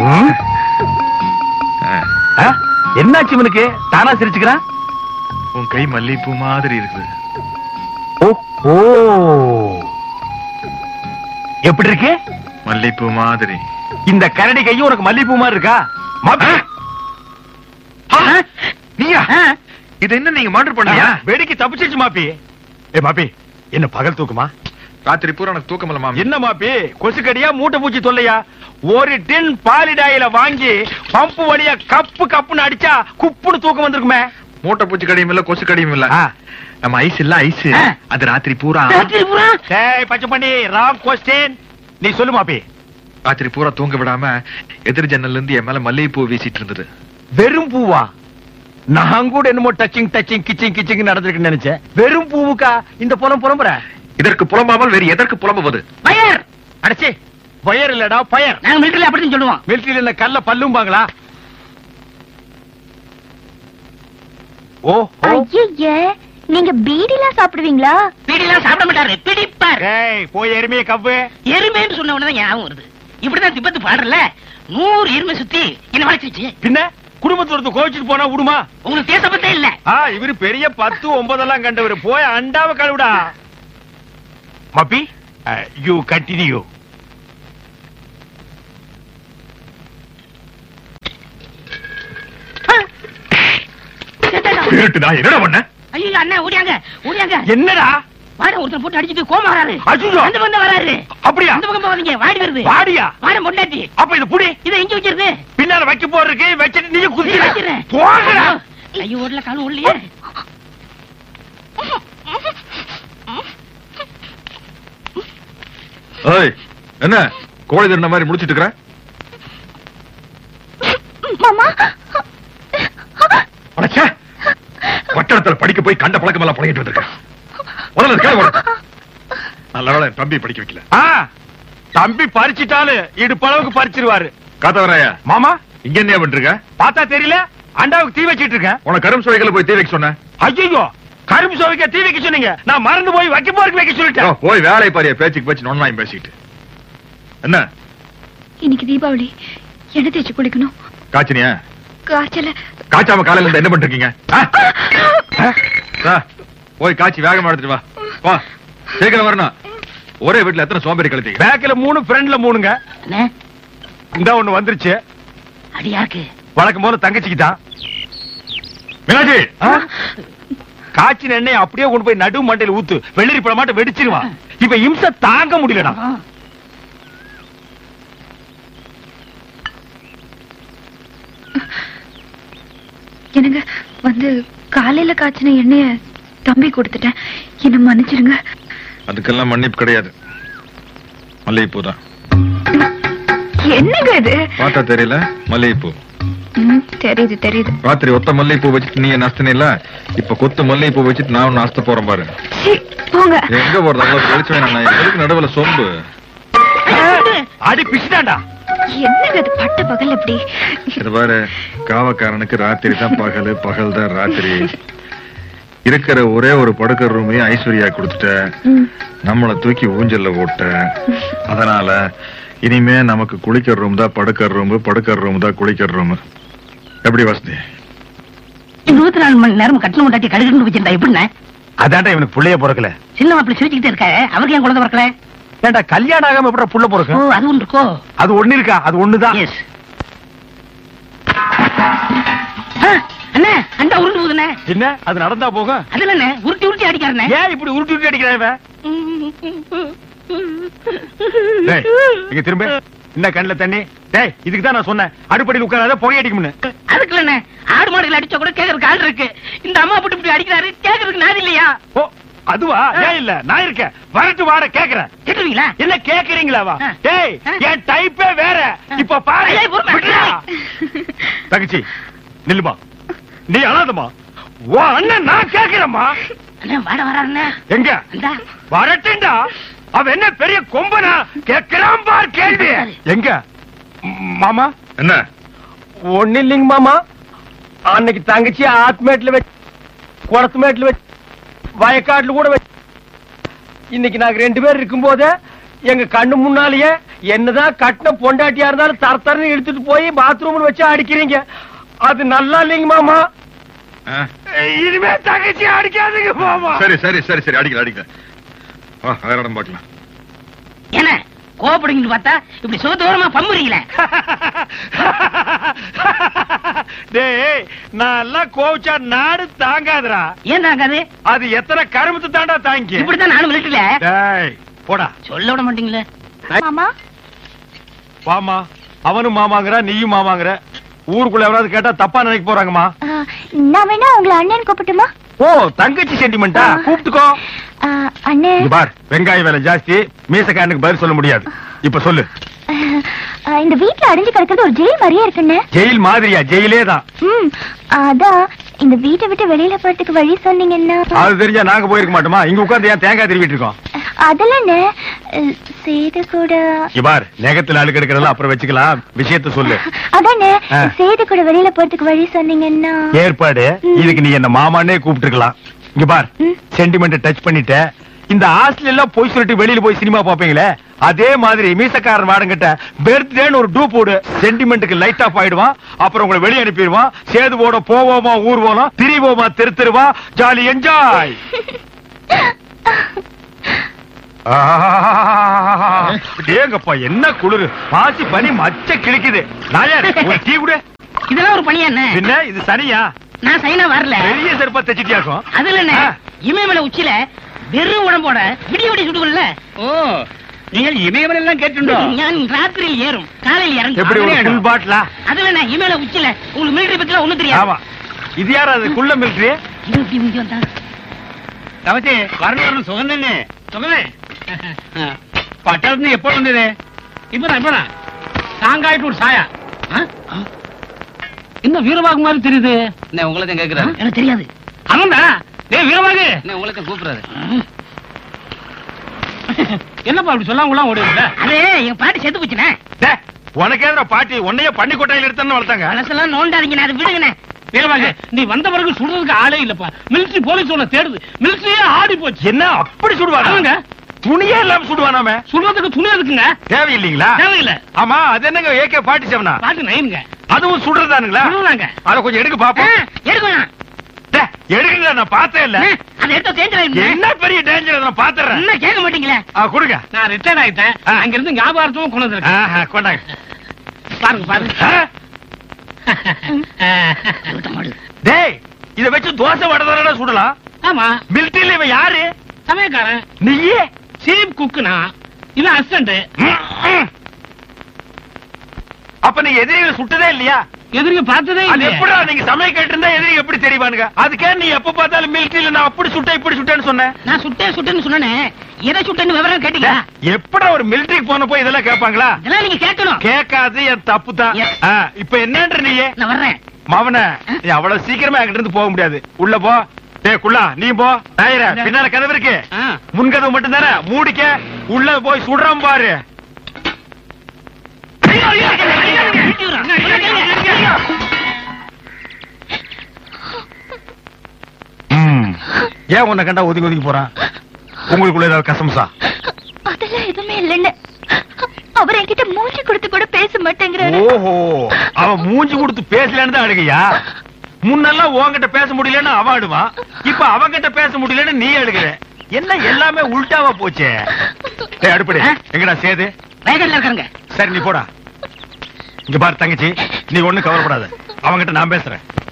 ம்? ஆ? என்னாச்சு இவனுக்கு தானா சிரிச்சுக்கிறான் உன் கை மல்லிகைப்பூ மாதிரி இருக்குது ஓ ஓ எப்படி இருக்கு மல்லிகைப்பூ மாதிரி இந்த கரடி கையும் உனக்கு மல்லிப்பூ மாதிரி இருக்கா மாப்பி. ஆ, நீயா இது என்ன நீங்க மாடர் பண்ணியா வெடிக்கு தப்பிச்சிருச்சு மாப்பி ஏ மாப்பி என்ன பகல் தூக்குமா ராத்திரி பூரா எனக்கு தூக்கம் இல்ல மாமி என்ன மாப்பி கொசுக்கடியா மூட்டை பூச்சி தொல்லையா ஒரு டின் பாலிடாயில வாங்கி பம்பு வழியா கப்பு கப்புன்னு அடிச்சா குப்புன்னு தூக்கம் வந்திருக்குமே மூட்டை பூச்சி கடியும் இல்ல கொசு கடியும் இல்ல ஆ. நம்ம ஐஸ் இல்ல ஐஸ் ஆ. அது ராத்திரி பூரா டேய் பச்சை பண்ணி ராங் கொஸ்டின் நீ சொல்லு மாப்பி ராத்திரி பூரா தூங்க விடாம எதிர் ஜன்னல்ல இருந்து என் மேல மல்லிகைப்பூ வீசிட்டு இருந்தது வெறும் பூவா நான் கூட என்னமோ டச்சிங் டச்சிங் கிச்சிங் கிச்சிங் நடந்திருக்குன்னு நினைச்சேன் வெறும் பூவுக்கா இந்த புலம் புலம்புற இதற்கு புலம்பாமல் வேறு எதற்கு புலம்புவது பயர் அடச்சி பயர் இல்லடா பயர் நாங்க மிலிட்டரியில அப்படின்னு சொல்லுவோம் மிலிட்டரியில என்ன கல்ல பல்லும்பாங்களா ஓ ஓ ஐயே நீங்க பீடிலாம் சாப்பிடுவீங்களா பீடிலாம் சாப்பிட மாட்டாரு பிடிப்பார் ஏய் போய் எருமையை கவ்வு எருமைன்னு சொன்ன உடனே ஞாபகம் வருது இப்படிதான் திபத்து பாடுறல நூறு எருமை சுத்தி என்ன வளர்ச்சிச்சு பின்ன குடும்பத்துல இருந்து கோவிச்சுட்டு போனா விடுமா உங்களுக்கு தேசப்பத்தே இல்ல ஆ இவரு பெரிய பத்து ஒன்பதெல்லாம் கண்டவர் போய் அண்டாவ கழுவிடா மப்பி யூ கண்டினியூ நான் என்னடா பண்ண ஐயோ அண்ணா ஓடியாங்க ஓடியாங்க என்னடா வாட ஒருத்தர் போட்டு அடிச்சிட்டு கோமா வராரு ஐயோ! அந்த பக்கம் வராரு அப்படியா அந்த பக்கம் போகாதீங்க வாடி வருது வாடியா வாட பொண்டாட்டி அப்ப இது புடி இதை எங்க வச்சிருது பின்னால வைக்க போறதுக்கு வச்சிட்டு நீங்க குதிச்சு வச்சிடுறேன். போங்கடா ஐயோ ஓடல காலும் ஓடலையே ஏய் என்ன கோழி திருந்த மாதிரி முடிச்சிட்டு இருக்கிற மாமா அடச்சே பட்டணத்துல படிக்க போய் கண்ட பழக்கம் எல்லாம் பழகிட்டு வந்திருக்க முதல்ல கேளு உனக்கு. நல்ல வேளை என் தம்பி படிக்க வைக்கல ஆ தம்பி பறிச்சிட்டாலும் இடுப்பளவுக்கு பறிச்சிருவாரு காத்தவராயா மாமா இங்க என்ன பண்றீங்க பார்த்தா தெரியல அண்டாவுக்கு தீ வச்சிட்டு இருக்கேன் உனக்கு கரும் சுவைகளை போய் தீ வைக்க சொன்னேன் ஐயோ கரும்பு சுவைக்க தீ வைக்க சொன்னீங்க நான் மறந்து போய் வைக்க போறதுக்கு வைக்க ஓ, சொல்லிட்டேன் போய் வேலை பாரிய பேச்சுக்கு பேச்சு நொன்னாயும் பேசிக்கிட்டு என்ன இன்னைக்கு தீபாவளி என்ன தேய்ச்சி குளிக்கணும் காய்ச்சினியா காய்ச்சல காய்ச்சாம காலையில இருந்து என்ன பண்றீங்க போய் காய்ச்சி வேகமா எடுத்துட்டு வா வா சீக்கிரம் வரணும் ஒரே வீட்டுல எத்தனை சோம்பேறி கழுத்தீங்க பேக்ல மூணு ஃப்ரண்ட்ல மூணுங்க அண்ணே இந்த ஒண்ணு வந்துருச்சு அடியாருக்கு வழக்கம் போல தங்கச்சிக்கு தான் மீனாட்சி காய்ச்சின எண்ணெய் அப்படியே கொண்டு போய் நடு மண்டையில ஊத்து வெள்ளரி பழமாட்ட வெடிச்சிருவான் இப்ப இம்சை தாங்க முடியலடா என்னங்க வந்து காலையில காய்ச்சின எண்ணெய தம்பி கொடுத்துட்டேன் என்ன மன்னிச்சிருங்க அதுக்கெல்லாம் மன்னிப்பு கிடையாது மல்லிகைப்பூ தான் என்னங்க இது பார்த்தா தெரியல மல்லிகைப்பூ ம், தெரியுது தெரியுது ராத்திரி ஒத்த மல்லிகைப்பூ வச்சுட்டு நீ நஷ்டனில்ல இப்ப கொத்து மல்லிகைப்பூ வச்சுட்டு நான் ஒன்னு அஸ்த போறேன் பாரு சீ, போங்க எங்க போறது அவ்வளவு வெளிச்சம் நான் எதுக்கு நடுவுல சொம்பு அடி பிச்சுட்டான்டா என்னங்க இது பட்ட பகல் எப்படி இது பாரு காவக்காரனுக்கு ராத்திரி தான் பகல் பகல் தான் ராத்திரி இருக்கிற ஒரே ஒரு படுக்கிற ரூமையும் ஐஸ்வர்யா கொடுத்துட்ட ம், நம்மளை தூக்கி ஊஞ்சல்ல போட்ட அதனால இனிமே நமக்கு குளிக்கிற ரூம் தான் படுக்கிற ரூம் படுக்கிற ரூம் தான் குளிக்கிற ரூம் எப்படி வசதி இருபத்தி நாலு மணி நேரம் கட்டணம் கொண்டாட்டி கடுகுன்னு வச்சிருந்தா எப்படிண்ணே அதான்டா இவனுக்கு புள்ளைய பிறக்கல சின்ன மாப்பிள்ளை சிரிச்சுக்கிட்டே இருக்காரு அவருக்கு ஏன் குழந்தை பிறக்கல ஏன்டா கல்யாணம் ஆகாம எப்படா புள்ள ஓ பிறக்கும் அது ஒன்று இருக்கோ அது ஒண்ணு இருக்கா அது ஒண்ணுதான் எஸ் அண்ணே அண்டா உருண்டு போகுதுண்ணே என்ன அது நடந்தா போகும் அதுல என்ன உருட்டி உருட்டி அடிக்காருண்ணே ஏன் இப்படி உருட்டி உருட்டி அடிக்கிறான் இவன் டேய் இங்க திரும்ப என்ன கண்ணுல தண்ணி டேய் இதுக்கு தான் நான் சொன்னேன் அடுப்படியில் உட்காராத புகை அடிக்கும்னு அதுக்குள்ள என்ன ஆடு மாடுகள் அடிச்சா கூட கேக்குறதுக்கு ஆள் இருக்கு இந்த அம்மா போட்டு இப்படி அடிக்கிறாரு கேக்குறதுக்கு நாது இல்லையா ஓ அதுவா ஏன் இல்ல நான் இருக்கேன் வரட்டு வாட கேக்குறேன் கேட்டுருவீங்களா என்ன கேக்குறீங்களாவா ஆ. டேய் ஆ. என் டைப்பே வேற இப்ப பாரு ஐயா, பொறுமை. விட்றா. தங்கச்சி நில்லுமா நீ அழாதமா ஓ அண்ணன் நான் கேக்குறேம்மா அண்ணே வாட வராருண்ணே எங்க இந்தா வரட்டுண்டா அவன் என்ன பெரிய கொம்பனா கேக்குறான் பார் கேள்வி எங்க ம், மாமா என்ன ஒண்ணு இல்லைங்க மாமா அன்னைக்கு தங்கச்சி ஆத்மேட்ல வச்சு குளத்து மேட்ல வச்சு வயக்காட்டுல கூட வச்சு இன்னைக்கு நாங்க ரெண்டு பேர் இருக்கும்போதே எங்க கண்ணு முன்னாலேயே என்னதான் கட்டின பொண்டாட்டியா இருந்தாலும் தர தரன்னு இழுத்துட்டு போய் பாத்ரூம்னு வச்சு அடிக்கிறீங்க அது நல்லா இல்லைங்க மாமா ஆ? இனிமே தங்கச்சி அடிக்காதீங்க மாமா சரி சரி சரி சரி அடிக்கல அடிக்கல வா வேற இடம் பார்க்கலாம் என்ன கோபப்படுங்கன்னு பார்த்தா இப்படி சுகதூரமா பம்புறீங்களே டேய் நான் எல்லாம் கோவிச்சா நாடு தாங்காதுடா ஏன் தாங்காது அது எத்தனை கருமத்து தாண்டா தாங்கி இப்படித்தான் நானும் மிலிட்டரியில டேய் போடா சொல்ல விட மாட்டீங்களே மாமா வாமா அவனும் மாமாங்கிற நீயும் மாமாங்கிற ஊருக்குள்ள எவராவது கேட்டா தப்பா நினைக்க போறாங்கம்மா ஆ, நான் வேணா உங்களை அண்ணன் கூப்பிட்டுமா ஓ தங்கச்சி சென்டிமெண்டா கூப்பிட்டுக்கோ ஆ, அண்ணே இங்க பார் வெங்காய விலை ஜாஸ்தி மீசக்காரனுக்கு பதில் சொல்ல முடியாது இப்ப சொல்லு ஆ, இந்த வீட்ல அடைஞ்சு கிடக்கிறது ஒரு ஜெயில் மாதிரியே இருக்குண்ணே ஜெயில் மாதிரியா ஜெயிலே தான் ம் அதான் இந்த வீட்டை விட்டு வெளியில போறதுக்கு வழி சொன்னீங்கன்னா அது தெரிஞ்சா நாங்க போயிருக்க மாட்டோமா இங்க உட்கார்ந்து ஏன் தேங்காய் திருவிட்டு இருக்கோம் அதெல்லாம் சேது கூட இங்க பார் நெகத்துல அழுக்கு எடுக்கிறதெல்லாம் அப்புறம் வச்சுக்கலாம் விஷயத்த சொல்லு அதானே ஆ. சேது கூட வெளியில போறதுக்கு வழி சொன்னீங்கன்னா ஏற்பாடு ம். இதுக்கு நீ என்ன மாமானே கூப்பிட்டுருக்கலாம் இங்க பார் ம். சென்டிமெண்ட் டச் பண்ணிட்ட இந்த ஹாஸ்டல் எல்லாம் போய் சொல்லிட்டு வெளியில போய் சினிமா பாப்பீங்களே அதே மாதிரி மீசக்காரன் வாடங்கிட்ட பர்த்டேன்னு ஒரு டூ போடு சென்டிமெண்ட்டுக்கு லைட் ஆஃப் ஆயிடுவான் அப்புறம் உங்களை வெளியே அனுப்பிடுவான் சேதுவோட போவோமா ஊர் போனோம் திரிவோமா தெரு தெருவா ஜாலி என்ஜாய் ஏங்கப்பா என்ன குளிரு பாசி பனி மச்ச கிழிக்குது நாயார் ஒரு டீ குடு இதெல்லாம் ஒரு பணியா என்ன பின்ன இது சனியா நான் சைனா வரல பெரிய செருப்பா தைச்சிட்டியாக்கும் அதுல என்ன ஆ. இமயமலை உச்சியில வெறும் உடம்போட விடிய விடிய சுட்டுக்கொள்ள ஓ நீங்கள் இமயமலை எல்லாம் கேட்டுண்டோம் நான் ராத்திரியில் ஏறும் காலையில் இறங்கும் எப்படி ஒரு அதுல ஃபுல் பாட்டிலா அதுல என்ன இமயமலை உச்சியில உங்களுக்கு மிலிட்டரி பத்தில ஒண்ணும் தெரியாது ஆமா இது யார் அது குள்ள மிலிட்டரி இது எப்படி முந்தி வந்தா தவச்சி வரணும் வரணும் சுகம் தானே சுகமே பட்டாளத்துல எப்போ வந்தது இப்பதான் இப்பதான் சாங்காயிட்டு ஒரு சாயா ஆ? என்ன வீரபாகு மாதிரி தெரியுது என்ன உங்களை தான் கேக்குறாரு எனக்கு தெரியாது அவன்டா டேய் வீரபாகு என்ன உங்களை தான் கூப்பிடுறாரு என்னப்பா அப்படி சொல்லாமலாம் ஓடுறீங்க அது என் பாட்டி செத்து போச்சுனே டேய், உனக்கு ஏதா பாட்டி உன்னைய பண்ணி கொட்டையில எடுத்தான்னு வளர்த்தாங்க மனசெல்லாம் நோண்டாதீங்க அதை விடுங்கண்ணே வீரபாகு நீ வந்த பிறகு சுடுறதுக்கு ஆளே இல்லப்பா மிலிட்டரி போலீஸ் உன்னை தேடுது மிலிட்டரியே ஆடி போச்சு என்ன அப்படி சுடுவாங்க ஆமாங்க. துணியே இல்லாம சுடுவானாமே சுடுறதுக்கு துணி இருக்குங்க தேவையில்லைங்களா தேவையில்ல ஆமா அது என்னங்க ஏகே பாட்டி செவனா பாட்டு நைனுங்க அதுவும் சுடுறதானுங்களா சுடுறாங்க அத கொஞ்சம் எடுக்க பாப்போம் எடுக்கணும் டேய், எடுங்க நான் பார்த்தே இல்ல அதை எடுத்த தேஞ்சல என்ன பெரிய டேஞ்சர் நான் பாத்துறேன் என்ன கேட்க மாட்டீங்களே ஆ கொடுங்க நான் ரிட்டையர் ஆயிட்டேன் ஆ. அங்க இருந்து ஞாபகார்த்தமும் கொண்டு வந்திருக்கேன் ஆஹா, கொண்டாங்க பாருங்க பாருங்க ஆ, டேய் இத வச்சு தோசை வடை சுடலாம் ஆமா மிலிட்டரியில இவன் யாரு சமயக்காரன் நீயே சீப் குக்குனா இது அசிஸ்டன்ட் ம், ம். அப்ப நீ எதிரிகளை சுட்டதே இல்லையா எதிரிங்க பார்த்ததே அது இல்லையே. எப்படிடா நீங்க சமயம் கேட்டு இருந்தா எதிரி எப்படி தெரிவானுங்க அதுக்கே நீ எப்ப பார்த்தாலும் மிலிட்டரியில நான் அப்படி சுட்டேன் இப்படி சுட்டேன்னு சொன்னேன் நான் சுட்டேன் சுட்டேன்னு சொன்னேனே எதை சுட்டேன்னு விவரம் கேட்டீங்களா எப்படா ஒரு மிலிட்டரிக்கு போன போய் இதெல்லாம் கேட்பாங்களா இதெல்லாம் நீங்க கேட்கணும் கேட்காது என் தப்பு தான் Yes. இப்ப என்னன்ற நீயே நான் வர்றேன் மவன நீ அவ்வளவு சீக்கிரமா என்கிட்ட இருந்து போக முடியாது உள்ள போ டேய் குள்ளா நீ போ நாயர பின்னால கதவு இருக்கு ஆ. முன்கதவு மட்டும் தானே மூடிக்க உள்ள போய் சுடுறான் பாரு ஐயோ, ஐயோ, ஐயோ, ஐயோ, ஐயோ, ஐயோ. ம். ஏன் உன்னை கண்டா ஒதுங்கி ஒதுங்கி போறான் உங்களுக்குள்ள ஏதாவது கசம்சா அதெல்லாம் எதுவுமே இல்லைன்னு அவர் என்கிட்ட மூஞ்சி கொடுத்து கூட பேச மாட்டேங்கிறாரு ஓஹோ அவன் மூஞ்சி கொடுத்து பேசலன்னு தான் அழுகையா முன்னெல்லாம் உன்கிட்ட பேச முடியலன்னு அவன் அழுவான் இப்ப அவன்கிட்ட பேச முடியலன்னு நீ அழுகுற என்ன எல்லாமே உல்டாவா போச்சே டேய் அடுப்படி ஆ? எங்கடா சேது வேகன்ல இருக்காங்க சரி நீ போடா இங்க பாரு தங்கச்சி நீ ஒண்ணு கவலைப்படாத அவன்கிட்ட நான் பேசுறேன்